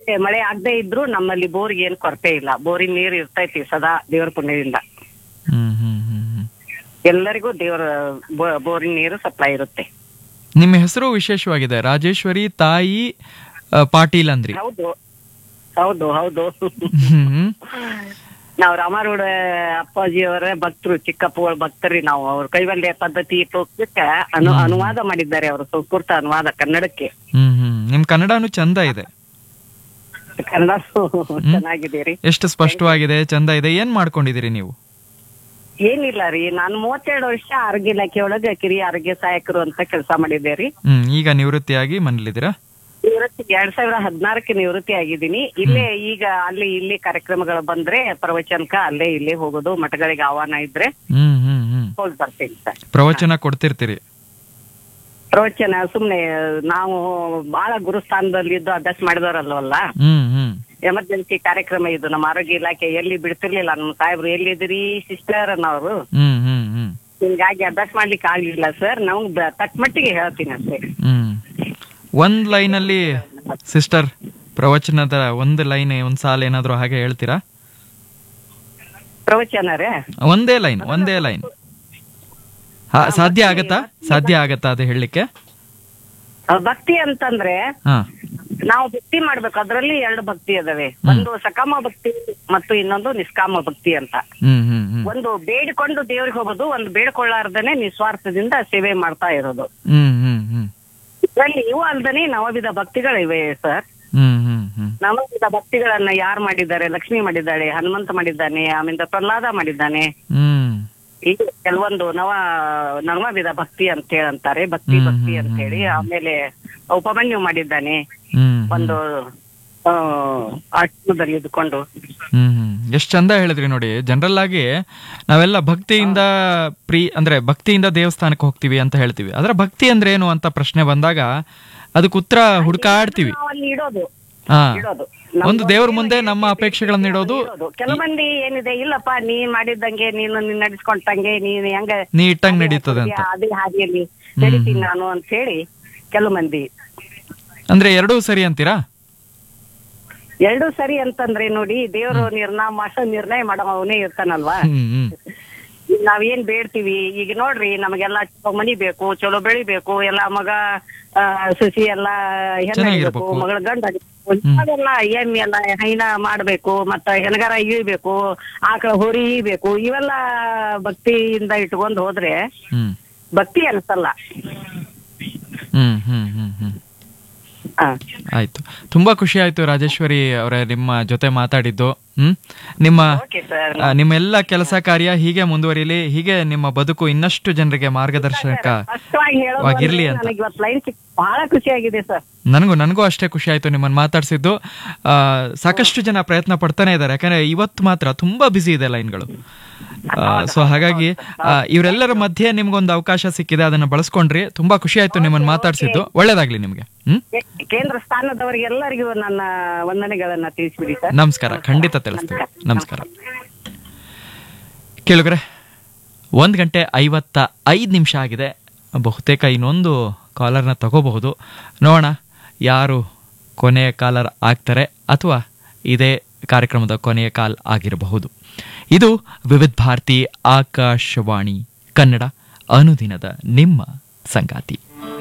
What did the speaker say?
ಮಳೆ ಆಗದೆ ಇದ್ರು ನಮ್ಮಲ್ಲಿ ಬೋರ್ಗೆ ಏನ್ ಕೊರತೆ ಇಲ್ಲ ಬೋರಿನ ನೀರು ಇರ್ತೈತಿ ಸದಾ ದೇವರ ಪುಣ್ಯದಿಂದ ಹ್ಮ್ ಹ್ಮ್ ಹ್ಮ್ ಹ್ಮ್ ಎಲ್ಲರಿಗೂ ದೇವರ ಬೋ- ಬೋರಿನ ನೀರು ಸಪ್ಲೈ ಇರುತ್ತೆ ನಿಮ್ಮ ಹೆಸರು ವಿಶೇಷವಾಗಿದೆ ರಾಜೇಶ್ವರಿ ತಾಯಿ ಆ, ಪಾಟೀಲ್ ಅಂದ್ರಿ ಹೌದು ಹೌದು ಹೌದು ಹ್ಮ್ ನಾವು ರಾಮಾರೂಢ ಅಪ್ಪಾಜಿಯವರ ಭಕ್ತರು ಚಿಕ್ಕಪ್ಪಗಳ ಭಕ್ತರಿ ನಾವು ಅವ್ರ ಕೈವಲ್ಯ ಪದ್ಧತಿ ಪ್ರೋತ್ಸಾಹಕ್ಕೆ ಅನು ಅನುವಾದ ಮಾಡಿದ್ದಾರೆ ಅವರು ಸಂಸ್ಕೃತ ಅನುವಾದ ಕನ್ನಡಕ್ಕೆ ಹ್ಮ್ ಹ್ಮ್ ನಿಮ್ ಕನ್ನಡನು ಚಂದ ಇದೆ ಕನ್ನಡ ಚೆನ್ನಾಗಿದೆ ರೀ ಎಷ್ಟು ಸ್ಪಷ್ಟವಾಗಿದೆ ಚಂದ ಇದೆ ಏನ್ ಮಾಡ್ಕೊಂಡಿದ್ದೀರಿ ನೀವು ಏನಿಲ್ಲ ರೀ ನಾನು ಮೂವತ್ತೆರಡು ವರ್ಷ ಆರೋಗ್ಯ ಇಲಾಖೆ ಒಳಗೆ ಕಿರಿಯ ಆರೋಗ್ಯ ಸಹಾಯಕರು ಅಂತ ಕೆಲಸ ಮಾಡಿದ್ದೆ ರೀ ಹ್ಮ್ ಈಗ ನಿವೃತ್ತಿಯಾಗಿ ಮನೇಲಿದ್ದೀರಾ ನಿವೃತ್ತಿ ಎರಡ್ ಸಾವಿರ ಹದಿನಾರಕ್ಕೆ ನಿವೃತ್ತಿ ಆಗಿದ್ದೀನಿ ಇಲ್ಲೇ ಈಗ ಅಲ್ಲಿ ಇಲ್ಲಿ ಕಾರ್ಯಕ್ರಮಗಳು ಬಂದ್ರೆ ಪ್ರವಚನಕ ಅಲ್ಲೇ ಇಲ್ಲೇ ಹೋಗೋದು ಮಠಗಳಿಗೆ ಆಹ್ವಾನ ಇದ್ರೆ ಹ್ಮ್ ಹ್ಮ್ ಹ್ಮ್ ಹೋಗಿ ಬರ್ತೀನಿ ಸರ್ ಪ್ರವಚನ ಕೊಡ್ತಿರ್ತೀರಿ ಪ್ರವಚನ ಸುಮ್ನೆ ನಾವು ಬಹಳ ಗುರುಸ್ಥಾನದಲ್ಲಿ ಇದ್ದು ಅಭ್ಯಾಸ ಮಾಡಿದವರಲ್ವಲ್ಲ ಹ್ಮ್ ಹ್ಮ್ ಎಮರ್ಜೆನ್ಸಿ ಕಾರ್ಯಕ್ರಮ ಇದು ನಮ್ಮ ಆರೋಗ್ಯ ಇಲಾಖೆ ಎಲ್ಲಿ ಬಿಡ್ತಿರ್ಲಿಲ್ಲ ನಮ್ಮ ಸಾಹೇಬ್ರು ಎಲ್ಲಿದ್ದೀರಿ ಸಿಸ್ಟರ್ ಅನ್ನೋರು ಹ್ಮ್ ಹ್ಮ್ ಹ್ಮ್ ಹಿಂಗಾಗಿ ಅಭ್ಯಾಸ ಮಾಡ್ಲಿಕ್ಕೆ ಆಗ್ಲಿಲ್ಲ ಸರ್ ನಾವು ತಕ್ಕ ಮಟ್ಟಿಗೆ ಹೇಳ್ತೀನಿ ಅಷ್ಟೇ ಹ್ಮ್ ಒಂದ್ ಲೈನ್ ಅಲ್ಲಿ ಸಿಸ್ಟರ್ ಪ್ರವಚನದ ಒಂದು ಲೈನ್ ಒಂದ್ ಸಾಲ ಏನಾದ್ರು ಹಾಗೆ ಹೇಳ್ತೀರಾ ಪ್ರವಚನ ರೇ ಒಂದೇ ಲೈನ್ ಒಂದೇ ಲೈನ್ ಸಾಧ್ಯ ಆಗತ್ತಾ ಸಾಧ್ಯ ಆಗತ್ತಾ ಅದು ಹೇಳಲಿಕ್ಕೆ ಭಕ್ತಿ ಅಂತಂದ್ರೆ ಹಾ ನಾವು ಭಕ್ತಿ ಮಾಡ್ಬೇಕು ಅದ್ರಲ್ಲಿ ಎರಡು ಭಕ್ತಿ ಅದಾವೆ ಒಂದು ಸಕಾಮ ಭಕ್ತಿ ಮತ್ತು ಇನ್ನೊಂದು ನಿಷ್ಕಾಮ ಭಕ್ತಿ ಅಂತ ಹ್ಮ್ ಹ್ಮ್ ಹ್ಮ್ ಒಂದು ಬೇಡಿಕೊಂಡು ದೇವ್ರಿಗೆ ಹೋಗೋದು ಒಂದು ಬೇಡ್ಕೊಳ್ಳಾರ್ದನೆ ನಿಸ್ವಾರ್ಥದಿಂದ ಸೇವೆ ಮಾಡ್ತಾ ಇರೋದು ಹ್ಮ್ ಹ್ಮ್ ಹ್ಮ್ ಇದ್ರಲ್ಲಿ ಇವು ಅಲ್ದನೆ ನವವಿಧ ಭಕ್ತಿಗಳಿವೆ ಸರ್ ಹ್ಮ್ ಹ್ಮ್ ಹ್ಮ್ ನವವಿಧ ಭಕ್ತಿಗಳನ್ನ ಯಾರು ಮಾಡಿದ್ದಾರೆ ಲಕ್ಷ್ಮಿ ಮಾಡಿದ್ದಾಳೆ ಹನುಮಂತ ಮಾಡಿದ್ದಾನೆ ಆಮೇಲೆ ಪ್ರಹ್ಲಾದ ಮಾಡಿದ್ದಾನೆ ಹ್ಮ್ ಈಗ ಕೆಲವೊಂದು ನವ ನವವಿಧ ಭಕ್ತಿ ಅಂತ ಹೇಳಂತಾರೆ ಭಕ್ತಿ ಹ್ಮ್, ಭಕ್ತಿ ಹ್ಮ್, ಅಂತ ಹೇಳಿ ಆಮೇಲೆ ಉಪಮನ್ಯು ಮಾಡಿದ್ದಾನೆ ಹ್ಮ್ ಒಂದು ಆ, ಆಶ್ರಮದಲ್ಲಿ ಇದ್ಕೊಂಡು ಹ್ಮ್ ಹ್ಮ್ ಎಷ್ಟ್ ಚಂದ ಹೇಳಿದ್ರಿ ನೋಡಿ ಜನರಲ್ ಆಗಿ ನಾವೆಲ್ಲ ಭಕ್ತಿಯಿಂದ ಪ್ರೀ ಅಂದ್ರೆ ಭಕ್ತಿಯಿಂದ ದೇವಸ್ಥಾನಕ್ಕೆ ಹೋಗ್ತೀವಿ ಅಂತ ಹೇಳ್ತೀವಿ ಆದ್ರೆ ಭಕ್ತಿ ಅಂದ್ರೆ ಏನು ಅಂತ ಪ್ರಶ್ನೆ ಬಂದಾಗ ಅದಕ್ಕೆ ಉತ್ತರ ಹುಡುಕಾಡ್ತೀವಿ ನಾವು ಅಲ್ಲಿ ಇಡೋದು ಹಾ ಇಡೋದು ಒಂದು ದೇವ್ರ ಮುಂದೆ ನಮ್ಮ ಅಪೇಕ್ಷೆಗಳನ್ನ ಇಡೋದು ಇಡೋದು. ಕೆಲವು ಮಂದಿ ಏನಿದೆ ಇಲ್ಲಪ್ಪ ನೀ ಮಾಡಿದ್ದಂಗೆ ನೀನು ನೀನ್ ನಡೆಸ್ಕೊಂಡಂಗೆ ನೀನ್ ಹೆಂಗ ನೀ ಇಟ್ಟಂಗ್ ನಡೀತದೆ ಅಂತ ಅದೇ ಹಾದಿಯಲ್ಲಿ ನಡೀತೀನಿ ನಾನು ಅಂತ ಹೇಳಿ ಕೆಲವು ಮಂದಿ ಅಂದ್ರೆ ಎರಡೂ ಸರಿ ಅಂತೀರಾ ಎರಡು ಸರಿ ಅಂತಂದ್ರೆ ನೋಡಿ ದೇವರು ನಿರ್ಣಯ ಮಾಸ ನಿರ್ಣಯ ಮಾಡೋ ಅವನೇ ಇರ್ತಾನಲ್ವಾ ಹ್ಮ್ ಹ್ಮ್ ಈಗ ನಾವೇನ್ ಬೇಡ್ತೀವಿ ಈಗ ನೋಡ್ರಿ ನಮಗೆಲ್ಲ ಚಲೋ ಮನಿ ಬೇಕು ಚಲೋ ಬೆಳಿಬೇಕು ಎಲ್ಲಾ ಮಗ ಆ, ಸಸಿ ಎಲ್ಲಾ ಹೆಣ್ಣಿರ್ಬೇಕು ಚೆನ್ನಾಗಿರ್ಬೇಕು. ಮಗಳ ಗಂಡ ಅದೆಲ್ಲ ಎಮ್ಮೆ ಎಲ್ಲ ಹೈನ ಮಾಡ್ಬೇಕು ಮತ್ತ ಹೆಣಗಾರ ಇಳಿಬೇಕು ಆಕಳ ಹೊರಿ ಇಬೇಕು ಇವೆಲ್ಲ ಭಕ್ತಿಯಿಂದ ಇಟ್ಕೊಂಡ್ ಹೋದ್ರೆ ಹ್ಮ್ ಭಕ್ತಿ ಅನ್ಸಲ್ಲ ಹ್ಮ್ ಹ್ಮ್ ಹ್ಮ್ ಹ್ಮ್ ಆ. ಆಯ್ತು ತುಂಬಾ ಖುಷಿ ಆಯ್ತು ರಾಜೇಶ್ವರಿ ಅವರೇ ನಿಮ್ಮ ಜೊತೆ ಮಾತಾಡಿದ್ದು ಹ್ಮ್ ನಿಮ್ಮ ಓಕೆ ಸರ್ ಆ, ನಿಮ್ಮ ಎಲ್ಲ ಕೆಲಸ ಕಾರ್ಯ ಹೀಗೆ ಮುಂದುವರಿಲಿ ಹೀಗೆ ನಿಮ್ಮ ಬದುಕು ಇನ್ನಷ್ಟು ಜನರಿಗೆ ಮಾರ್ಗದರ್ಶಕ ಸ್ಪಷ್ಟವಾಗಿ ಹೇಳೋದು ವಾಗಿರ್ಲಿ ಅಂದ್ರೆ ಅಂತ. ನನಗೆ ಇವತ್ತು ಲೈನ್ ಸಿಕ್ ಬಹಳ ಖುಷಿ ಆಗಿದೆ ಸರ್ ನನಗೂ ನನಗೂ ಅಷ್ಟೇ ಖುಷಿ ಆಯ್ತು ನಿಮ್ಮನ್ನು ಮಾತಾಡ್ಸಿದ್ದು ಆ, ಸಾಕಷ್ಟು ಜನ ಪ್ರಯತ್ನ ಪಡ್ತಾನೆ ಇದ್ದಾರೆ ಯಾಕಂದ್ರೆ ಇವತ್ತು ಮಾತ್ರ ತುಂಬಾ ಬಿಸಿ ಇದೆ ಲೈನ್ಗಳು ಸೊ ಹಾಗಾಗಿ ಆ, ಇವರೆಲ್ಲರ ಮಧ್ಯೆ ನಿಮ್ಗೊಂದು ಅವಕಾಶ ಸಿಕ್ಕಿದೆ ಅದನ್ನ ಬಳಸ್ಕೊಂಡ್ರಿ ತುಂಬಾ ಖುಷಿ ಆಯ್ತು ನಿಮ್ಮನ್ನು ಮಾತಾಡ್ಸಿದ್ದು ಒಳ್ಳೇದಾಗ್ಲಿ ನಿಮ್ಗೆ ಹ್ಮ್ ಕೇಂದ್ರ ಸ್ಥಾನದವರಿಗೆಲ್ಲರಿಗೂ ನನ್ನ ವಂದನೆಗಳನ್ನ ತಿಳಿಸ್ಬಿಡಿ ಸರ್ ನಮಸ್ಕಾರ ಖಂಡಿತ ತಿಳಿಸ್ತೀವಿ ನಮಸ್ಕಾರ ಕೇಳಿದ್ರೆ ಒಂದು ಗಂಟೆ ಐವತ್ತ ಐದು ನಿಮಿಷ ಆಗಿದೆ ಬಹುತೇಕ ಇನ್ನೊಂದು ಕಾಲರ್ನ ತಗೋಬಹುದು ನೋಡೋಣ ಯಾರು ಕೊನೆಯ ಕಾಲರ್ ಆಗ್ತಾರೆ ಅಥವಾ ಇದೇ ಕಾರ್ಯಕ್ರಮದ ಕೊನೆಯ ಕಾಲ್ ಆಗಿರಬಹುದು ಇದು ವಿವಿಧ ಭಾರತಿ ಆಕಾಶವಾಣಿ ಕನ್ನಡ ಅನುದಿನದ ನಿಮ್ಮ ಸಂಗಾತಿ